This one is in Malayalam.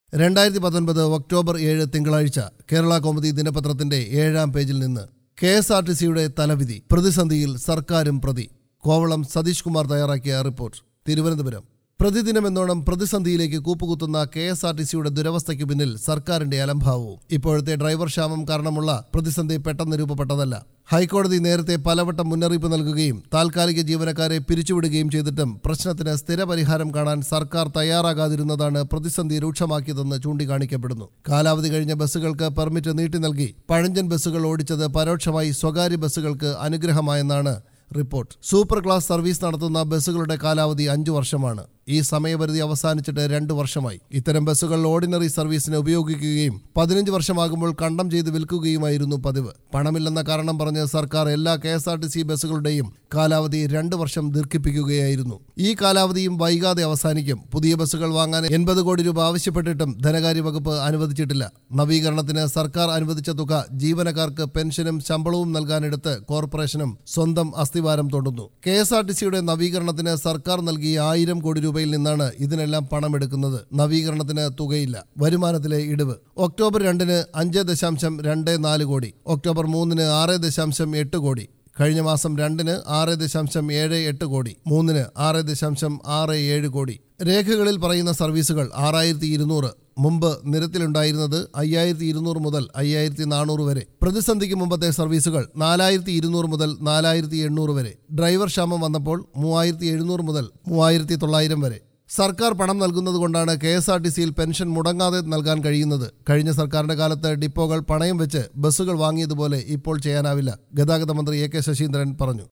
രണ്ടായിരത്തി പത്തൊൻപത് ഒക്ടോബർ ഏഴ് തിങ്കളാഴ്ച കേരള കൗമുദി ദിനപത്രത്തിന്റെ ഏഴാം പേജിൽ നിന്ന് കെ എസ് ആർ ടി സിയുടെ തലവിധി പ്രതിസന്ധിയിൽ സർക്കാരും പ്രതി കോവളം സതീഷ് കുമാർ തയ്യാറാക്കിയ റിപ്പോർട്ട് തിരുവനന്തപുരം പ്രതിദിനമെന്നോണം പ്രതിസന്ധിയിലേക്ക് കൂപ്പുകുത്തുന്ന കെ എസ് ആർ ടി സിയുടെ ദുരവസ്ഥയ്ക്ക് പിന്നിൽ സർക്കാരിന്റെ അലംഭാവവും ഇപ്പോഴത്തെ ഡ്രൈവർ ക്ഷാമം കാരണമുള്ള പ്രതിസന്ധി പെട്ടെന്ന് രൂപപ്പെട്ടതല്ല ഹൈക്കോടതി നേരത്തെ പലവട്ടം മുന്നറിയിപ്പ് നൽകുകയും താൽക്കാലിക ജീവനക്കാരെ പിരിച്ചുവിടുകയും ചെയ്തിട്ടും പ്രശ്നത്തിന് സ്ഥിരപരിഹാരം കാണാൻ സർക്കാർ തയ്യാറാകാതിരുന്നതാണ് പ്രതിസന്ധി രൂക്ഷമാക്കിയതെന്ന് ചൂണ്ടിക്കാണിക്കപ്പെടുന്നു കാലാവധി കഴിഞ്ഞ ബസ്സുകൾക്ക് പെർമിറ്റ് നീട്ടി നൽകി പഴഞ്ചൻ ബസ്സുകൾ ഓടിച്ചത് പരോക്ഷമായി സ്വകാര്യ ബസ്സുകൾക്ക് അനുഗ്രഹമായെന്നാണ് റിപ്പോർട്ട് സൂപ്പർ ക്ലാസ് സർവീസ് നടത്തുന്ന ബസ്സുകളുടെ കാലാവധി അഞ്ചു വർഷമാണ് ഈ സമയപരിധി അവസാനിച്ചിട്ട് രണ്ട് വർഷമായി ഇത്തരം ബസ്സുകൾ ഓർഡിനറി സർവീസിന് ഉപയോഗിക്കുകയും പതിനഞ്ച് വർഷമാകുമ്പോൾ കണ്ടം ചെയ്ത് വിൽക്കുകയുമായിരുന്നു പതിവ് പണമില്ലെന്ന കാരണം പറഞ്ഞ് സർക്കാർ എല്ലാ K S R T C ബസ്സുകളുടെയും കാലാവധി രണ്ട് വർഷം ദീർഘിപ്പിക്കുകയായിരുന്നു ഈ കാലാവധിയും വൈകാതെ അവസാനിക്കും പുതിയ ബസ്സുകൾ വാങ്ങാൻ എൺപത് കോടി രൂപ ആവശ്യപ്പെട്ടിട്ടും ധനകാര്യ വകുപ്പ് അനുവദിച്ചിട്ടില്ല നവീകരണത്തിന് സർക്കാർ അനുവദിച്ച തുക ജീവനക്കാർക്ക് പെൻഷനും ശമ്പളവും നൽകാനെടുത്ത് കോർപ്പറേഷനും സ്വന്തം അസ്ഥിവാരം തൊടുന്നു കെ എസ് ആർ ടി സിയുടെ നവീകരണത്തിന് സർക്കാർ നൽകിയ ആയിരം കോടി രൂപയിൽ നിന്നാണ് ഇതിനെല്ലാം പണമെടുക്കുന്നത് നവീകരണത്തിന് തുകയില്ല വരുമാനത്തിലെ ഇടിവ് ഒക്ടോബർ രണ്ടിന് അഞ്ച് ദശാംശം രണ്ട് നാല് കോടി ഒക്ടോബർ മൂന്നിന് ആറ് ദശാംശം എട്ട് കോടി കഴിഞ്ഞ മാസം രണ്ടിന് ആറ് ദശാംശം ഏഴ് എട്ട് കോടി മൂന്നിന് ആറ് ദശാംശം ആറ് ഏഴ് കോടി രേഖകളിൽ പറയുന്ന സർവീസുകൾ ആറായിരത്തി ഇരുന്നൂറ് മുമ്പ് നിരത്തിലുണ്ടായിരുന്നത് അയ്യായിരത്തി ഇരുന്നൂറ് മുതൽ അയ്യായിരത്തി നാനൂറ് വരെ പ്രതിസന്ധിക്ക് മുമ്പത്തെ സർവീസുകൾ നാലായിരത്തി ഇരുന്നൂറ് മുതൽ നാലായിരത്തി എണ്ണൂറ് വരെ ഡ്രൈവർ ക്ഷാമം വന്നപ്പോൾ മൂവായിരത്തി എഴുന്നൂറ് മുതൽ മൂവായിരത്തി തൊള്ളായിരം വരെ സർക്കാർ പണം നൽകുന്നത് കൊണ്ടാണ് കെ എസ് ആർ ടി സിയിൽ പെൻഷൻ മുടങ്ങാതെ നൽകാൻ കഴിയുന്നത് കഴിഞ്ഞ സർക്കാരിന്റെ കാലത്ത് ഡിപ്പോകൾ പണയം വെച്ച് ബസ്സുകൾ വാങ്ങിയതുപോലെ ഇപ്പോൾ ചെയ്യാനാവില്ല ഗതാഗത മന്ത്രി എ കെ ശശീന്ദ്രൻ പറഞ്ഞു